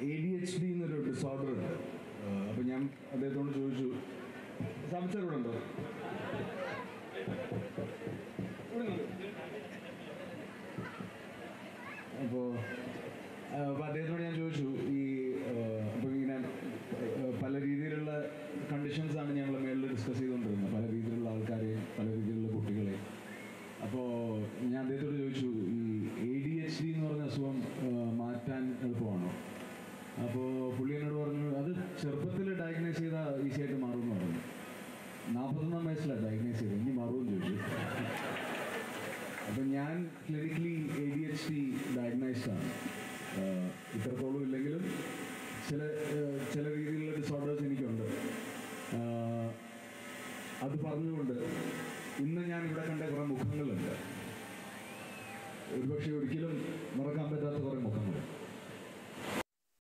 A D H D എന്നൊരു disorder ഉണ്ട് അപ്പം ഞാൻ അദ്ദേഹത്തോട് ചോദിച്ചു സംശയം ഇവിടെ ഉണ്ടോ അപ്പോൾ അപ്പോൾ അദ്ദേഹത്തോട് ഞാൻ ചോദിച്ചു